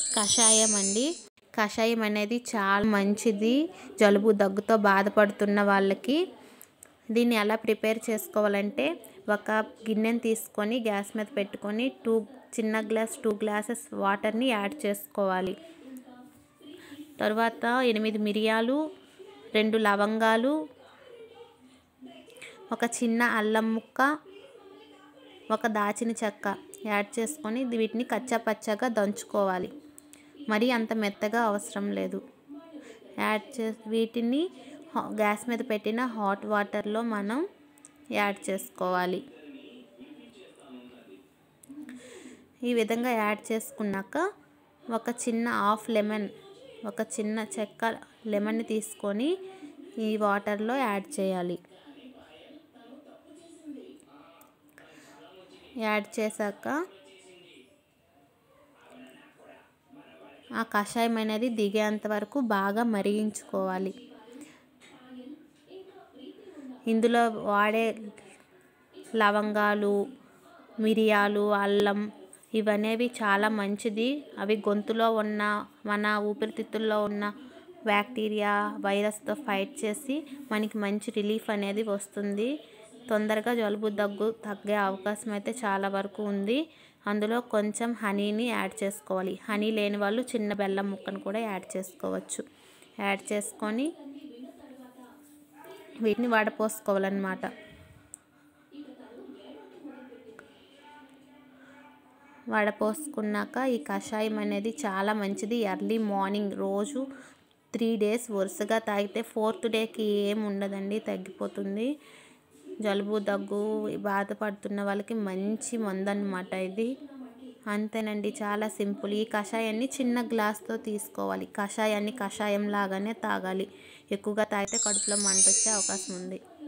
కషాయం అండి కషాయం అనేది చాలా మంచిది జలుబు దగ్గుతో బాధపడుతున్న వాళ్ళకి దీన్ని ఎలా ప్రిపేర్ చేసుకోవాలంటే ఒక గిన్నెని తీసుకొని గ్యాస్ మీద పెట్టుకొని టూ చిన్న గ్లాస్ టూ గ్లాసెస్ వాటర్ని యాడ్ చేసుకోవాలి తర్వాత ఎనిమిది మిరియాలు రెండు లవంగాలు ఒక చిన్న అల్లం ముక్క ఒక దాచిన చెక్క యాడ్ చేసుకొని వీటిని కచ్చా పచ్చగా దంచుకోవాలి మరి అంత మెత్తగా అవసరం లేదు యాడ్ చే వీటిని గ్యాస్ మీద పెట్టిన హాట్ వాటర్లో మనం యాడ్ చేసుకోవాలి ఈ విధంగా యాడ్ చేసుకున్నాక ఒక చిన్న హాఫ్ లెమన్ ఒక చిన్న చెక్క లెమన్ని తీసుకొని ఈ వాటర్లో యాడ్ చేయాలి యాడ్ చేశాక ఆ కషాయం అనేది దిగేంత వరకు బాగా మరిగించుకోవాలి ఇందులో వాడే లవంగాలు మిరియాలు అల్లం ఇవనేవి చాలా మంచిది అవి గొంతులో ఉన్న మన ఊపిరితిత్తుల్లో ఉన్న బ్యాక్టీరియా వైరస్తో ఫైట్ చేసి మనకి మంచి రిలీఫ్ అనేది వస్తుంది తొందరగా జలుబు దగ్గు తగ్గే అవకాశం అయితే చాలా వరకు ఉంది అందులో కొంచెం హనీని యాడ్ చేసుకోవాలి హనీ లేని వాళ్ళు చిన్న బెల్లం ముక్కను కూడా యాడ్ చేసుకోవచ్చు యాడ్ చేసుకొని వీటిని వడపోసుకోవాలన్నమాట వడపోసుకున్నాక ఈ కషాయం అనేది చాలా మంచిది ఎర్లీ మార్నింగ్ రోజు త్రీ డేస్ వరుసగా తాగితే ఫోర్త్ డేకి ఏం ఉండదండి తగ్గిపోతుంది జలుబు దగ్గు బాధపడుతున్న వాళ్ళకి మంచి మందు అనమాట ఇది అంతేనండి చాలా సింపుల్ ఈ కషాయాన్ని చిన్న గ్లాస్తో తీసుకోవాలి కషాయాన్ని కషాయం లాగానే తాగాలి ఎక్కువగా తాగితే కడుపులో మంట వచ్చే అవకాశం ఉంది